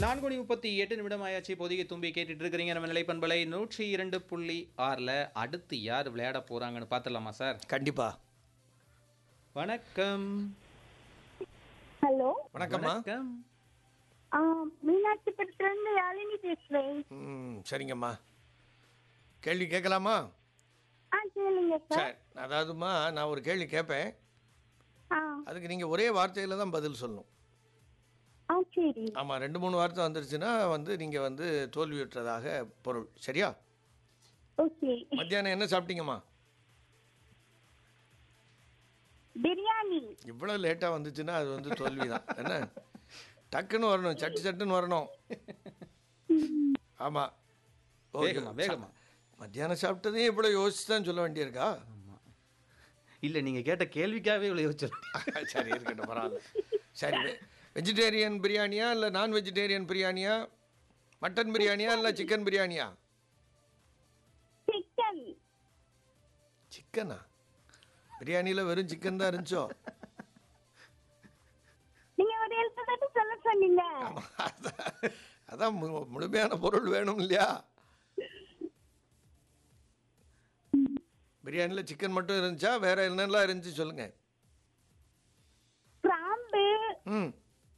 நான்கு மணி முப்பத்தி எட்டு நிமிடம் ஆயாச்சு பொதிகை தும்பி கேட்டுட்டு இருக்கிறீங்க நம்ம நிலைப்பண்பலை நூற்றி இரண்டு புள்ளி ஆறில் அடுத்து யார் விளையாட போறாங்கன்னு பார்த்துடலாமா சார் கண்டிப்பா வணக்கம் ஹலோ வணக்கம்மா வணக்கம் ஆ, மீனாட்சிபுரத்துல இருந்து யாழினி பேசுறேன் ம் சரிங்கம்மா கேள்வி கேட்கலாமா ஆ கேளுங்க சார் சரி அதாவதுமா நான் ஒரு கேள்வி கேட்பேன் ஆ அதுக்கு நீங்கள் ஒரே வார்த்தையில் தான் பதில் சொல்லணும் ஆ சரி ஆமாம் ரெண்டு மூணு வார்த்தை வந்துருச்சுன்னா வந்து நீங்கள் வந்து தோல்வியுற்றதாக பொருள் சரியா ஓகே மத்தியானம் என்ன சாப்பிட்டீங்கம்மா பிரியாணி இவ்வளோ லேட்டாக வந்துச்சுன்னா அது வந்து தோல்வி தான் என்ன டக்குன்னு வரணும் சட்டு சட்டுன்னு வரணும் ஆமாம் வேகமா வேகமா மத்தியானம் சாப்பிட்டதையும் இவ்வளோ யோசிச்சு தான் சொல்ல வேண்டியிருக்கா இல்லை நீங்கள் கேட்ட கேள்விக்காகவே இவ்வளோ யோசிச்சிருக்கேன் சரி இருக்கட்டும் பரவாயில்ல சரி வெஜிடேரியன் பிரியாணியா இல்லை நான் வெஜிடேரியன் பிரியாணியா மட்டன் பிரியாணியா இல்லை சிக்கன் பிரியாணியா சிக்கன் சிக்கனா பிரியாணியில் வெறும் சிக்கன் தான் இருந்துச்சோ நீங்க ஒரு எழுத்து சொல்ல சொன்னீங்க அதான் அதான் மு- முழுமையான பொருள் வேணும் இல்லையா பிரியாணியில் சிக்கன் மட்டும் இருந்துச்சா வேற என்னெல்லாம் இருந்துச்சு சொல்லுங்க பிராம்பு ம்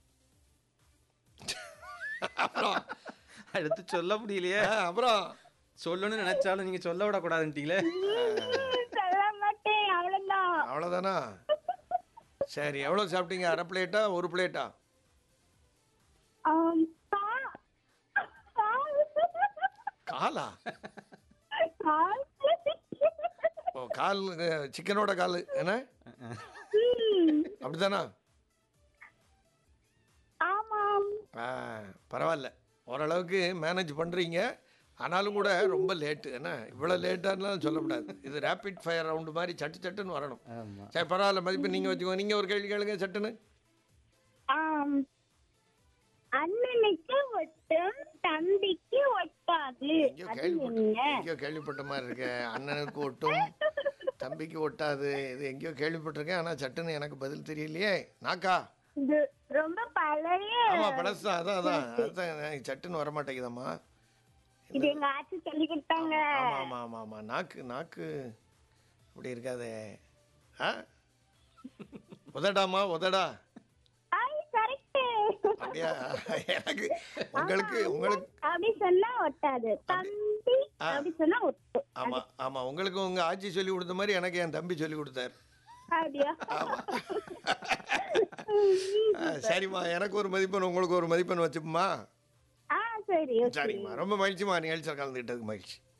அப்புறம் அடுத்து சொல்ல முடியலையே ஆ, அப்புறம் சொல்லணும்னு நினைச்சாலும் நீங்கள் சொல்ல விடக்கூடாதுன்ட்டீங்களே ம், சொல்ல மாட்டேன் அவ்வளவுதான் அவ்வளோதானா சரி எவ்வளோ சாப்பிட்டீங்க அரை பிளேட்டா ஒரு பிளேட்டா ஆம், கா- கால். காலா கால். ஓ கால் அஹ், சிக்கனோட கால் என்ன ம், அப்படிதானா ஆமாம் ஆ பரவாயில்ல ஓரளவுக்கு மேனேஜ் பண்ணுறீங்க ஆனாலும் கூட ரொம்ப லேட்டு என்ன இவ்வளோ லேட்டானாலும் சொல்லக்கூடாது இது ரேபிட் ஃபயர் ரவுண்டு மாதிரி சட்டு சட்டுன்னு வரணும் ஆமாம் சரி பரவாயில்ல மதிப்பு நீங்கள் வச்சுக்கோங்க நீங்கள் ஒரு கேள்வி கேளுங்க சட்டுன்னு ஆம். அண்ணனுக்கு ஒட்டும் தம்பிக்கு ஒட்டாது எங்கேயோ அது கேள்விப்பட்ட என்ன எங்கேயோ கேள்விப்பட்ட மாதிரி இருக்கு அண்ணனுக்கு ஒட்டும் தம்பிக்கு ஒட்டாது இது எங்கேயோ கேள்விப்பட்டிருக்கேன் ஆனால் சட்டுன்னு எனக்கு பதில் தெரியலையே நாக்கா இது ரொம்ப பழைய ஆமாம் பழசு தான் அதான் அதான் அதுதான் எனக்கு சட்டுன்னு வர மாட்டேங்குதம்மா இது எங்க ஆட்சி சொல்லி கொடுத்தாங்க ஆமாம் ஆமாம் ஆமாம் ஆமாம் நாக்கு நாக்கு அப்படி இருக்காதே ஆ உதடாமா உதடா ஐ கரெக்ட் அப்படியா எனக்கு உங்களுக்கு உங்களுக்கு அப்படி சொன்னா ஒட்டாது தம்பி ஆ. அப்படி சொன்னா ஒட்டும் ஆமாம் ஆமாம் உங்களுக்கு உங்கள் ஆட்சி சொல்லி கொடுத்த மாதிரி எனக்கு என் தம்பி சொல்லி கொடுத்தாரு அப்படியா ஆ, சரிம்மா எனக்கு ஒரு மதிப்பெண் உங்களுக்கு ஒரு மதிப்பெண் வச்சுப்போமா ஆ சரி ஓகே சரிங்கம்மா ரொம்ப மகிழ்ச்சிம்மா நிகழ்ச்சியில் கலந்துக்கிட்டதுக்கு மகிழ்ச்சி